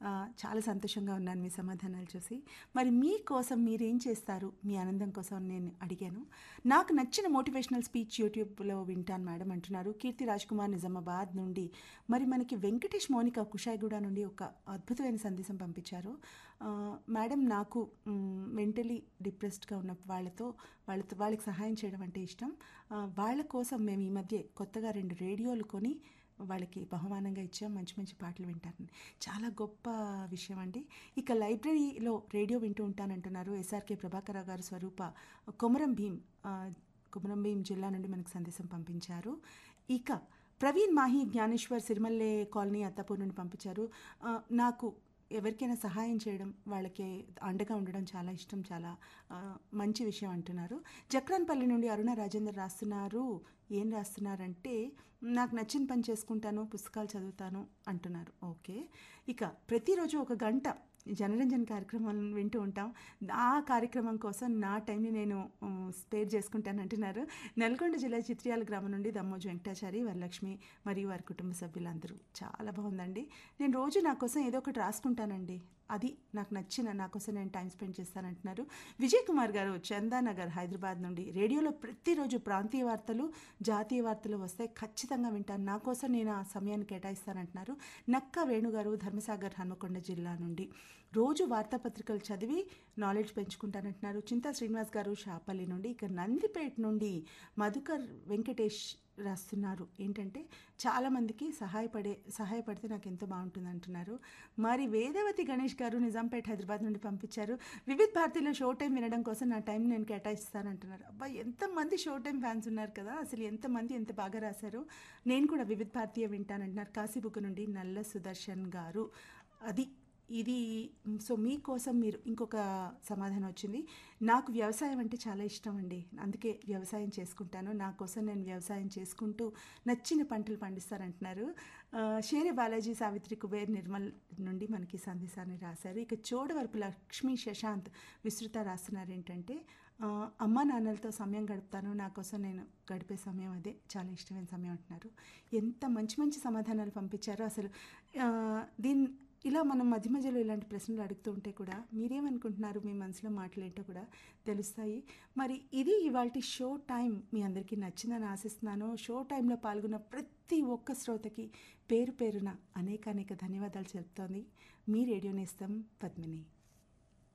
ఆ, చాలా సంతోషంగా ఉన్నాను మీ సమాధానాలు చూసి మరి మీకోసం మీరేం చేస్తారు మీ ఆనందం కోసం నేను అడిగాను నాకు నచ్చిన మోటివేషనల్ స్పీచ్ యూట్యూబ్లో వింటాను మేడం అంటున్నారు కీర్తి రాజ్ కుమార్ నిజామాబాద్ నుండి మరి మనకి వెంకటేష్ మౌనిక కుషాయిగూడ నుండి ఒక అద్భుతమైన సందేశం పంపించారు ఆ, మేడం నాకు మెంటలీ డిప్రెస్డ్గా ఉన్న వాళ్ళతో వాళ్ళతో వాళ్ళకి సహాయం చేయడం అంటే ఇష్టం ఆ, వాళ్ళ కోసం మేము ఈ మధ్య కొత్తగా రెండు రేడియోలు కొని వాళ్ళకి బహుమానంగా ఇచ్చాం మంచి మంచి పాటలు వింటారని చాలా గొప్ప విషయం అండి ఇక లైబ్రరీలో రేడియో వింటూ ఉంటానంటున్నారు ఎస్ఆర్కే ప్రభాకరరావు గారు స్వరూప కొమరం భీం ఆ, కొమరం భీం జిల్లా నుండి మనకు సందేశం పంపించారు ఇక ప్రవీణ్ మాహి జ్ఞానేశ్వర్ సిరిమల్లే కాలనీ అత్తాపూర్ నుండి పంపించారు ఆ, నాకు ఎవరికైనా సహాయం చేయడం వాళ్ళకి అండగా ఉండడం చాలా ఇష్టం చాలా ఆ, మంచి విషయం అంటున్నారు జక్రాన్పల్లి నుండి అరుణ రాజేందర్ రాస్తున్నారు ఏం రాస్తున్నారంటే నాకు నచ్చిన పని చేసుకుంటాను పుస్తకాలు చదువుతాను అంటున్నారు ఓకే ఇక ప్రతిరోజు ఒక గంట జనరంజన్ కార్యక్రమాలను వింటూ ఉంటాం ఆ కార్యక్రమం కోసం నా టైంని నేను స్పేర్ చేసుకుంటాను అంటున్నారు నల్గొండ జిల్లా చిత్రియాల గ్రామం నుండి దమ్మోజు వెంకటాచారి వరలక్ష్మి మరియు వారి కుటుంబ సభ్యులందరూ చాలా బాగుందండి నేను రోజు నా కోసం ఏదో ఒకటి రాసుకుంటానండి అది నాకు నచ్చిన నా కోసం నేను టైం స్పెండ్ చేస్తానంటున్నారు విజయ్ కుమార్ గారు చందానగర్ హైదరాబాద్ నుండి రేడియోలో ప్రతిరోజు ప్రాంతీయ వార్తలు జాతీయ వార్తలు వస్తే ఖచ్చితంగా వింటాను నా కోసం నేను ఆ సమయాన్ని కేటాయిస్తానంటున్నారు నక్క వేణుగారు ధర్మసాగర్ హన్మకొండ జిల్లా నుండి రోజు వార్తాపత్రికలు చదివి నాలెడ్జ్ పెంచుకుంటానంటున్నారు చింతా శ్రీనివాస్ గారు షాపల్లి నుండి ఇక నందిపేట నుండి మధుకర్ వెంకటేష్ రాస్తున్నారు ఏంటంటే చాలామందికి సహాయపడే సహాయపడితే నాకు ఎంతో బాగుంటుంది అంటున్నారు మరి వేదవతి గణేష్ గారు నిజాంపేట హైదరాబాద్ నుండి పంపించారు వివిధ్ భారతిలో షో టైం వినడం కోసం నా టైం నేను కేటాయిస్తానంటున్నారు అబ్బా ఎంతమంది షో టైం ఫ్యాన్స్ ఉన్నారు కదా అసలు ఎంతమంది ఎంత బాగా రాశారు నేను కూడా వివిధ్ భారతీయ వింటానంటున్నారు కాశీబుక్ నుండి నల్ల సుదర్శన్ గారు అది ఇది సో మీకోసం మీరు ఇంకొక సమాధానం వచ్చింది నాకు వ్యవసాయం అంటే చాలా ఇష్టం అండి అందుకే వ్యవసాయం చేసుకుంటాను నా కోసం నేను వ్యవసాయం చేసుకుంటూ నచ్చిన పంటలు పండిస్తారంటున్నారు ఆ, షేరే బాలాజీ సావిత్రి కుబేర్ నిర్మల్ నుండి మనకి సందేశాన్ని రాశారు ఇక చోడవరపు లక్ష్మీ శశాంత్ విస్తృత రాస్తున్నారు ఏంటంటే ఆ, అమ్మా నాన్నలతో సమయం గడుపుతాను నా కోసం నేను గడిపే సమయం అదే చాలా ఇష్టమైన సమయం అంటున్నారు ఎంత మంచి మంచి సమాధానాలు పంపించారో అసలు ఆ, దీని ఇలా మనం మధ్య మధ్యలో ఇలాంటి ప్రశ్నలు అడుగుతూ ఉంటే కూడా మీరేమనుకుంటున్నారు మీ మనసులో మాటలేంటో కూడా తెలుస్తాయి మరి ఇది ఇవాళ షో టైం మీ అందరికీ నచ్చిందని ఆశిస్తున్నాను షో టైంలో పాల్గొన్న ప్రతి ఒక్క శ్రోతకి పేరు పేరున అనేక అనేక ధన్యవాదాలు చెప్తోంది మీ రేడియో నేస్తం పద్మిని